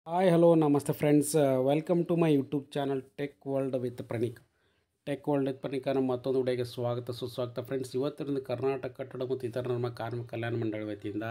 hi hello ನಮಸ್ತೆ friends welcome to my YouTube channel tech world with Praneek tech world with Praneek ನಮ್ಮ ಮತ್ತೊಂದು ವಿಡಿಯೋಗೆ ಸ್ವಾಗತ ಸುಸ್ವಾಗತ ಫ್ರೆಂಡ್ಸ್ ಇವತ್ತಿನ ಕರ್ನಾಟಕ ಕಟ್ಟಡ ಮತ್ತು ಇತರ ನಮ್ಮ ಕಾರ್ಮಿಕ ಕಲ್ಯಾಣ ಮಂಡಳಿ ವತಿಯಿಂದ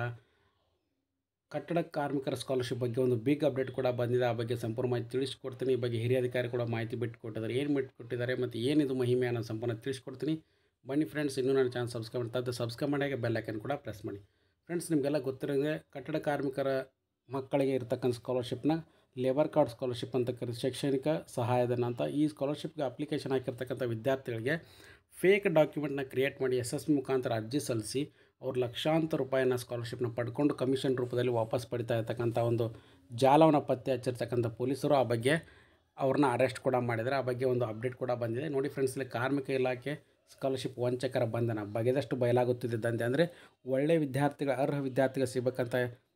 ಕಟ್ಟಡ ಕಾರ್ಮಿಕರ ಸ್ಕಾಲರ್ಶಿಪ್ ಬಗ್ಗೆ ಒಂದು ಬಿಗ್ ಅಪ್ಡೇಟ್ ಕೂಡ ಬಂದಿದೆ ಆ ಬಗ್ಗೆ ಸಂಪೂರ್ಣ ಮಾಹಿತಿ ತಿಳಿಸ್ಕೊಡ್ತೀನಿ ಈ ಬಗ್ಗೆ ಹಿರಿಯ ಅಧಿಕಾರಿ ಕೂಡ ಮಾಹಿತಿ ಬಿಟ್ಟು ಕೊಟ್ಟಿದ್ದಾರೆ ಏನು ಬಿಟ್ಟು ಕೊಟ್ಟಿದ್ದಾರೆ ಮತ್ತು ಏನಿದು ಮಹಿಮೆ ಅನ್ನೋ ಸಂಪೂರ್ಣ ತಿಳಿಸ್ಕೊಡ್ತೀನಿ ಬನ್ನಿ ಫ್ರೆಂಡ್ಸ್ ಇನ್ನೂ ನನ್ನ ಚಾನಲ್ ಸಬ್ಸ್ಕ್ರೈಬ್ ಮಾಡ್ತಾ ಸಬ್ಸ್ಕ್ರೈಬ್ ಮಾಡಿ ಬೆಲ್ ಐಕನ್ ಕೂಡ ಪ್ರೆಸ್ ಮಾಡಿ ಫ್ರೆಂಡ್ಸ್ ನಿಮಗೆಲ್ಲ ಗೊತ್ತಿರೋಂಗೆ ಕಟ್ಟಡ ಕಾರ್ಮಿಕರ ಮಕ್ಕಳಿಗೆ ಇರ್ತಕ್ಕಂಥ ಸ್ಕಾಲರ್ಶಿಪ್ನ ಲೇಬರ್ ಕಾರ್ಡ್ ಸ್ಕಾಲರ್ಶಿಪ್ ಅಂತ ಕರೀ ಶೈಕ್ಷಣಿಕ ಸಹಾಯಧನ ಅಂತ ಈ ಸ್ಕಾಲರ್ಶಿಪ್ಗೆ ಅಪ್ಲಿಕೇಶನ್ ಹಾಕಿರ್ತಕ್ಕಂಥ ವಿದ್ಯಾರ್ಥಿಗಳಿಗೆ ಫೇಕ್ ಡಾಕ್ಯುಮೆಂಟ್ನ ಕ್ರಿಯೇಟ್ ಮಾಡಿ ಎಸ್ ಎಸ್ ಮುಖಾಂತರ ಅರ್ಜಿ ಸಲ್ಲಿಸಿ ಅವ್ರು ಲಕ್ಷಾಂತರ ರೂಪಾಯಿನ ಸ್ಕಾಲರ್ಶಿಪ್ನ ಪಡ್ಕೊಂಡು ಕಮಿಷನ್ ರೂಪದಲ್ಲಿ ವಾಪಸ್ ಪಡಿತಾ ಇರ್ತಕ್ಕಂಥ ಒಂದು ಜಾಲವನ್ನು ಪತ್ತೆ ಹಚ್ಚಿರ್ತಕ್ಕಂಥ ಪೊಲೀಸರು ಆ ಬಗ್ಗೆ ಅವ್ರನ್ನ ಅರೆಸ್ಟ್ ಕೂಡ ಮಾಡಿದ್ದಾರೆ ಆ ಬಗ್ಗೆ ಒಂದು ಅಪ್ಡೇಟ್ ಕೂಡ ಬಂದಿದೆ ನೋಡಿ ಫ್ರೆಂಡ್ಸ್ ಇಲ್ಲಿ ಕಾರ್ಮಿಕ ಇಲಾಖೆ ಸ್ಕಾಲರ್ಶಿಪ್ ವಂಚಕರ ಬಂಧನ ಬಗೆದಷ್ಟು ಬಯಲಾಗುತ್ತಿದೆ ದಂಧೆ ಅಂದರೆ ಒಳ್ಳೆ ವಿದ್ಯಾರ್ಥಿಗಳ ಅರ್ಹ ವಿದ್ಯಾರ್ಥಿಗಳು ಸಿಗಬೇಕಂತ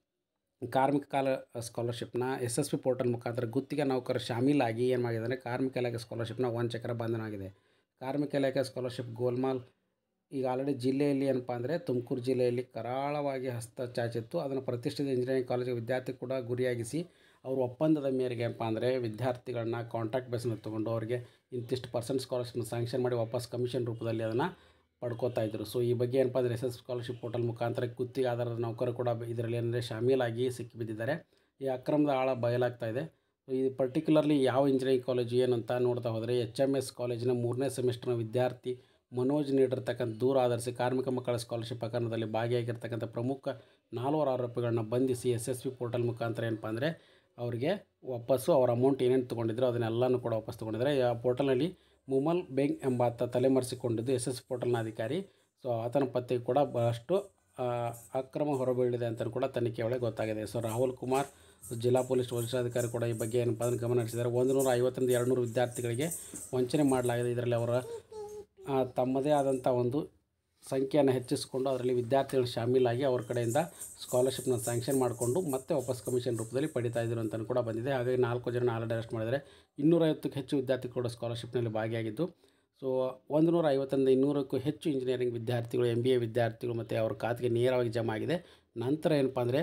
ಕಾರ್ಮಿಕ ಕಾಲ ಸ್ಕಾಲರ್ಶಿಪ್ನ ಎಸ್ ಎಸ್ ಪಿ ಪೋರ್ಟಲ್ ಮುಖಾಂತರ ಗುತ್ತಿಗೆ ನೌಕರ ಶಾಮೀಲಾಗಿ ಏನು ಮಾಡಿದೆ ಅಂದರೆ ಕಾರ್ಮಿಕ ಇಲಾಖೆ ಸ್ಕಾಲರ್ಶಿಪ್ನ ವಂಚಕರ ಬಂಧನ ಆಗಿದೆ ಕಾರ್ಮಿಕ ಇಲಾಖೆ ಸ್ಕಾಲರ್ಶಿಪ್ ಗೋಲ್ಮಾಲ್ ಈಗ ಆಲ್ರೆಡಿ ಜಿಲ್ಲೆಯಲ್ಲಿ ಏನಪ್ಪ ಅಂದರೆ ತುಮಕೂರು ಜಿಲ್ಲೆಯಲ್ಲಿ ಕರಾಳವಾಗಿ ಹಸ್ತಚಾಚಿತ್ತು ಅದನ್ನು ಪ್ರತಿಷ್ಠಿತ ಇಂಜಿನಿಯರಿಂಗ್ ಕಾಲೇಜು ವಿದ್ಯಾರ್ಥಿ ಕೂಡ ಗುರಿಯಾಗಿಸಿ ಅವರು ಒಪ್ಪಂದದ ಮೇರೆಗೆ ಏನಪ್ಪ ಅಂದರೆ ವಿದ್ಯಾರ್ಥಿಗಳನ್ನ ಕಾಂಟ್ರಾಕ್ಟ್ ಬೇಸ್ನ ತೊಗೊಂಡು ಅವರಿಗೆ ಇಂತಿಷ್ಟು ಪರ್ಸೆಂಟ್ ಸ್ಕಾಲರ್ಶಿಪ್ನ ಸ್ಯಾಂಕ್ಷನ್ ಮಾಡಿ ವಾಪಸ್ ಕಮಿಷನ್ ರೂಪದಲ್ಲಿ ಅದನ್ನು ಪಡ್ಕೋತಾ ಇದ್ದರು ಸೊ ಈ ಬಗ್ಗೆ ಏನಪ್ಪ ಅಂದರೆ ಎಸ್ ಎಸ್ ಸ್ಕಾಲರ್ಶಿಪ್ ಪೋರ್ಟಲ್ ಮುಖಾಂತರ ಗುತ್ತಿಗೆ ಆಧಾರದ ನೌಕರು ಕೂಡ ಇದರಲ್ಲಿ ಅಂದರೆ ಶಾಮೀಲಾಗಿ ಸಿಕ್ಕಿಬಿದ್ದಿದ್ದಾರೆ ಈ ಅಕ್ರಮದ ಆಳ ಬಯಲಾಗ್ತಾ ಇದೆ ಸೊ ಇದು ಪರ್ಟಿಕ್ಯುಲರ್ಲಿ ಯಾವ ಇಂಜಿನಿಯರಿಂಗ್ ಕಾಲೇಜು ಏನು ಅಂತ ನೋಡ್ತಾ ಹೋದರೆ ಎಚ್ ಎಮ್ ಎಸ್ ಕಾಲೇಜಿನ ಮೂರನೇ ಸೆಮಿಸ್ಟರ್ನ ವಿದ್ಯಾರ್ಥಿ ಮನೋಜ್ ನೀಡಿರ್ತಕ್ಕಂಥ ದೂರ ಆಧರಿಸಿ ಕಾರ್ಮಿಕ ಮಕ್ಕಳ ಸ್ಕಾಲರ್ಶಿಪ್ ಪ್ರಕರಣದಲ್ಲಿ ಭಾಗಿಯಾಗಿರ್ತಕ್ಕಂಥ ಪ್ರಮುಖ ನಾಲ್ವರು ಆರೋಪಿಗಳನ್ನ ಬಂಧಿಸಿ ಎಸ್ ಎಸ್ ಪಿ ಪೋರ್ಟಲ್ ಮುಖಾಂತರ ಏನಪ್ಪ ಅಂದರೆ ಅವರಿಗೆ ವಾಪಸ್ಸು ಅವ್ರ ಅಮೌಂಟ್ ಏನೇನು ತೊಗೊಂಡಿದ್ರು ಅದನ್ನೆಲ್ಲನೂ ಕೂಡ ವಾಪಸ್ ತೊಗೊಂಡಿದ್ದಾರೆ ಆ ಪೋರ್ಟಲ್ನಲ್ಲಿ ಮುಮಲ್ ಬೆಂಗ್ ಎಂಬಾತ ತಲೆಮರೆಸಿಕೊಂಡಿದ್ದು ಎಸ್ ಎಸ್ ಪೋರ್ಟಲ್ನ ಅಧಿಕಾರಿ ಸೊ ಆತನ ಪತ್ತೆಗೆ ಕೂಡ ಬಹಳಷ್ಟು ಆ, ಅಕ್ರಮ ಹೊರಬೀಳಿದೆ ಅಂತ ಕೂಡ ತನಿಖೆ ಒಳಗೆ ಗೊತ್ತಾಗಿದೆ ಸೊ ರಾಹುಲ್ ಕುಮಾರ್ ಜಿಲ್ಲಾ ಪೊಲೀಸ್ ವರಿಷ್ಠಾಧಿಕಾರಿ ಕೂಡ ಈ ಬಗ್ಗೆ ಏನಪ್ಪ ಅದನ್ನು ಗಮನ ಹರಿಸಿದ್ದಾರೆ ಒಂದು ನೂರ ಐವತ್ತರಿಂದ ಎರಡು ನೂರು ವಿದ್ಯಾರ್ಥಿಗಳಿಗೆ ವಂಚನೆ ಮಾಡಲಾಗಿದೆ ಇದರಲ್ಲಿ ಅವರ ಆ, ತಮ್ಮದೇ ಆದಂಥ ಒಂದು ಸಂಖ್ಯೆಯನ್ನು ಹೆಚ್ಚಿಸಿಕೊಂಡು ಅದರಲ್ಲಿ ವಿದ್ಯಾರ್ಥಿಗಳು ಶಾಮೀಲಾಗಿ ಅವ್ರ ಕಡೆಯಿಂದ ಸ್ಕಾಲರ್ಶಿಪ್ನ ಸ್ಯಾಂಕ್ಷನ್ ಮಾಡಿಕೊಂಡು ಮತ್ತೆ ವಾಪಸ್ ಕಮಿಷನ್ ರೂಪದಲ್ಲಿ ಪಡಿತಾ ಇದ್ರು ಅಂತ ಕೂಡ ಬಂದಿದೆ ಹಾಗಾಗಿ ನಾಲ್ಕು ಜನ ಆಲ್ರೆಡಿ ಅರೆಸ್ಟ್ ಮಾಡಿದರೆ ಇನ್ನೂರೈವತ್ತಕ್ಕೂ ಹೆಚ್ಚು ವಿದ್ಯಾರ್ಥಿಗಳು ಕೂಡ ಸ್ಕಾಲರ್ಶಿಪ್ನಲ್ಲಿ ಭಾಗಿಯಾಗಿದ್ದು ಸೊ ಒಂದು ನೂರ ಐವತ್ತರಿಂದ ಇನ್ನೂರಕ್ಕೂ ಹೆಚ್ಚು ಇಂಜಿನಿಯರಿಂಗ್ ವಿದ್ಯಾರ್ಥಿಗಳು ಎಮ್ ಬಿ ಎ ವಿದ್ಯಾರ್ಥಿಗಳು ಮತ್ತು ಅವ್ರ ಖಾತೆಗೆ ನೇರವಾಗಿ ಜಮಾ ಆಗಿದೆ ನಂತರ ಏನಪ್ಪ ಅಂದರೆ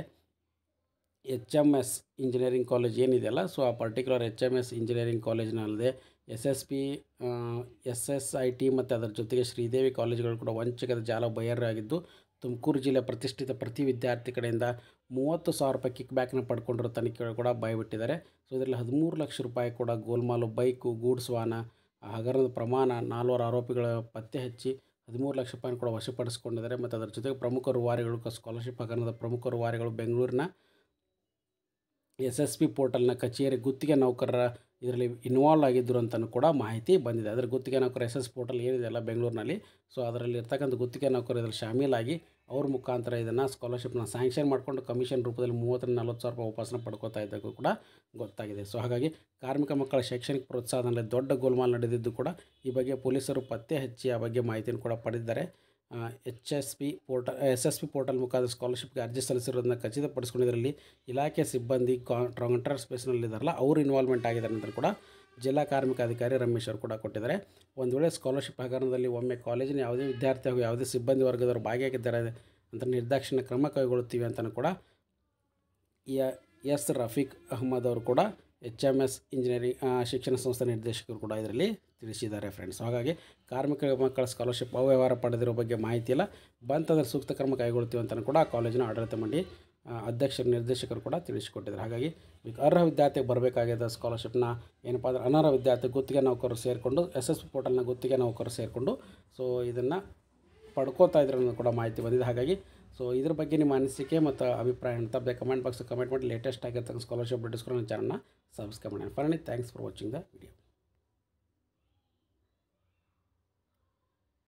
H M S engineering college ಏನಿದೆಯಲ್ಲ ಸೊ ಆ particular H M S engineering ಕಾಲೇಜಿನಲ್ಲದೆ S S P S S I T ಮತ್ತು ಅದರ ಜೊತೆಗೆ ಶ್ರೀದೇವಿ ಕಾಲೇಜುಗಳು ಕೂಡ ವಂಚಕದ ಜಾಲ ಬಯರಾಗಿದ್ದು ತುಮಕೂರು ಜಿಲ್ಲೆ ಪ್ರತಿಷ್ಠಿತ ಪ್ರತಿ ವಿದ್ಯಾರ್ಥಿ ಕಡೆಯಿಂದ ಮೂವತ್ತು ಸಾವಿರ ರೂಪಾಯಿ ಕಿಕ್ ಬ್ಯಾಕ್ನ ಪಡ್ಕೊಂಡಿರೋ ತನಿಖೆಗಳು ಕೂಡ ಬಾಯ್ಬಿಟ್ಟಿದ್ದಾರೆ ಸೊ ಇದರಲ್ಲಿ ಹದಿಮೂರು ಲಕ್ಷ ರೂಪಾಯಿ ಕೂಡ ಗೋಲ್ಮಾಲು ಬೈಕು ಗೂಡ್ಸ್ ವಾಹನ ಆ ಹಗರಣದ ಪ್ರಮಾಣ ನಾಲ್ವರು ಆರೋಪಿಗಳ ಪತ್ತೆ ಹಚ್ಚಿ ಹದಿಮೂರು ಲಕ್ಷ ರೂಪಾಯಿನ ಕೂಡ ವಶಪಡಿಸಿಕೊಂಡಿದ್ದಾರೆ ಮತ್ತು ಅದರ ಜೊತೆಗೆ ಪ್ರಮುಖ ರೂವಾರಿಗಳು ಸ್ಕಾಲರ್ಶಿಪ್ ಹಗರಣದ ಪ್ರಮುಖ ರೂವಾರಿಗಳು ಬೆಂಗಳೂರಿನ ಎಸ್ ಎಸ್ ಪಿ ಪೋರ್ಟಲ್ನ ಕಚೇರಿ ಗುತ್ತಿಗೆ ನೌಕರರ ಇದರಲ್ಲಿ ಇನ್ವಾಲ್ವ್ ಆಗಿದ್ದರು ಅಂತಲೂ ಕೂಡ ಮಾಹಿತಿ ಬಂದಿದೆ ಅದರ ಗುತ್ತಿಗೆ ನೌಕರ ಎಸ್ ಎಸ್ ಪೋರ್ಟಲ್ ಏನಿದೆಯಲ್ಲ ಬೆಂಗಳೂರಿನಲ್ಲಿ ಸೊ ಅದರಲ್ಲಿ ಇರ್ತಕ್ಕಂಥ ಗುತ್ತಿಗೆ ನೌಕರು ಇದರಲ್ಲಿ ಶಾಮೀಲಾಗಿ ಅವ್ರ ಮುಖಾಂತರ ಇದನ್ನು ಸ್ಕಾಲರ್ಶಿಪ್ನ ಸ್ಯಾಂಕ್ಷನ್ ಮಾಡಿಕೊಂಡು ಕಮಿಷನ್ ರೂಪದಲ್ಲಿ ಮೂವತ್ತರಿಂದ ನಲ್ವತ್ತು ಸಾವಿರ ರೂಪಾಯಿ ವಾಪಸ್ನ ಪಡ್ಕೋತಾ ಇದ್ದಕ್ಕೂ ಕೂಡ ಗೊತ್ತಾಗಿದೆ ಸೊ ಹಾಗಾಗಿ ಕಾರ್ಮಿಕ ಮಕ್ಕಳ ಶೈಕ್ಷಣಿಕ ಪ್ರೋತ್ಸಾಹದಲ್ಲಿ ದೊಡ್ಡ ಗೋಲ್ಮಾಲ್ ನಡೆದಿದ್ದು ಕೂಡ ಈ ಬಗ್ಗೆ ಪೊಲೀಸರು ಪತ್ತೆ ಹಚ್ಚಿ ಆ ಬಗ್ಗೆ ಮಾಹಿತಿಯನ್ನು ಕೂಡ ಪಡೆದಿದ್ದಾರೆ H S P portal S S P portal ಮುಖಾಂತರ ಸ್ಕಾಲರ್ಶಿಪ್ಗೆ ಅರ್ಜಿ ಸಲ್ಲಿಸಿರೋದನ್ನ ಖಚಿತಪಡಿಸ್ಕೊಂಡಿದ್ದರಲ್ಲಿ ಇಲಾಖೆ ಸಿಬ್ಬಂದಿ ಕಾಂಟ್ರಾಕ್ಟ್ ಸ್ಪೇಸ್ನಲ್ಲಿದ್ದಾರಲ್ಲ ಅವರು ಇನ್ವಾಲ್ವ್ಮೆಂಟ್ ಆಗಿದ್ದಾರೆ ಅಂತ ಕೂಡ ಜಿಲ್ಲಾ ಕಾರ್ಮಿಕ ಅಧಿಕಾರಿ ರಮೇಶ್ ಅವರು ಕೂಡ ಕೊಟ್ಟಿದ್ದಾರೆ ಒಂದು ವೇಳೆ ಸ್ಕಾಲರ್ಶಿಪ್ ಹಗರಣದಲ್ಲಿ ಒಮ್ಮೆ ಕಾಲೇಜಿನ ಯಾವುದೇ ವಿದ್ಯಾರ್ಥಿ ಹಾಗೂ ಯಾವುದೇ ಸಿಬ್ಬಂದಿ ವರ್ಗದವರು ಭಾಗಿಯಾಗಿದ್ದಾರೆ ಅಂತ ನಿರ್ದಾಕ್ಷಿಣ್ಯ ಕ್ರಮ ಕೈಗೊಳ್ಳುತ್ತೀವಿ ಅಂತಲೂ ಕೂಡ ಯ- ಎಸ್ ರಫೀಕ್ ಅಹ್ಮದ್ ಅವರು ಕೂಡ ಎಚ್ ಎಮ್ ಎಸ್ ಇಂಜಿನಿಯರಿಂಗ್ ಆ, ಶಿಕ್ಷಣ ಸಂಸ್ಥೆ ನಿರ್ದೇಶಕರು ಕೂಡ ಇದರಲ್ಲಿ ತಿಳಿಸಿದ್ದಾರೆ ಫ್ರೆಂಡ್ಸ್ ಹಾಗಾಗಿ ಕಾರ್ಮಿಕ ಮಕ್ಕಳ ಸ್ಕಾಲರ್ಶಿಪ್ ಅವ್ಯವಹಾರ ಪಡೆದಿರೋ ಬಗ್ಗೆ ಮಾಹಿತಿ ಇಲ್ಲ ಬಂತಂದ್ರೆ ಸೂಕ್ತ ಕ್ರಮ ಕೈಗೊಳ್ತೀವಿ ಅಂತಲೂ ಕೂಡ ಕಾಲೇಜಿನ ಆಡಳಿತ ಮಂಡಳಿ ಆ, ಅಧ್ಯಕ್ಷರು ನಿರ್ದೇಶಕರು ಕೂಡ ತಿಳಿಸಿಕೊಟ್ಟಿದ್ದಾರೆ ಹಾಗಾಗಿ ಈಗ ಅರ್ಹ ವಿದ್ಯಾರ್ಥಿಗೆ ಬರಬೇಕಾಗಿದ್ದ ಸ್ಕಾಲರ್ಶಿಪ್ನ ಏನಪ್ಪ ಅಂದರೆ ಅನರ್ಹ ವಿದ್ಯಾರ್ಥಿ ಗುತ್ತಿಗೆ ನೌಕರರು ಸೇರಿಕೊಂಡು ಎಸ್ ಎಸ್ ಪಿ ಪೋರ್ಟಲ್ನ ಗುತ್ತಿಗೆ ನೌಕರರು ಸೇರಿಕೊಂಡು ಸೊ ಇದನ್ನು ಪಡ್ಕೋತಾ ಇದ್ರು ಅನ್ನೋದು ಕೂಡ ಮಾಹಿತಿ ಬಂದಿದೆ ಹಾಗಾಗಿ ಸೊ ಇದ್ರ ಬಗ್ಗೆ ನಿಮ್ಮ ಅನಿಸಿಕೆ ಮತ್ತು ಅಭಿಪ್ರಾಯ ಅಂತ ಕಮೆಂಟ್ ಬಾಕ್ಸ್ ಕಮೆಂಟ್ ಮಾಡಿ ಲೇಟೆಸ್ಟ್ ಆಗಿರ್ತಕ್ಕಂಥ ಸ್ಕಾಲರ್ಶಿಪ್ ಡಿಸ್ಕೌಂಟ್ ಚಾನಲ್ನ ಸಬ್ಸ್ಕ್ರೈಬ್ ಮಾಡಿ ಫರ್ನಿ thanks for watching the video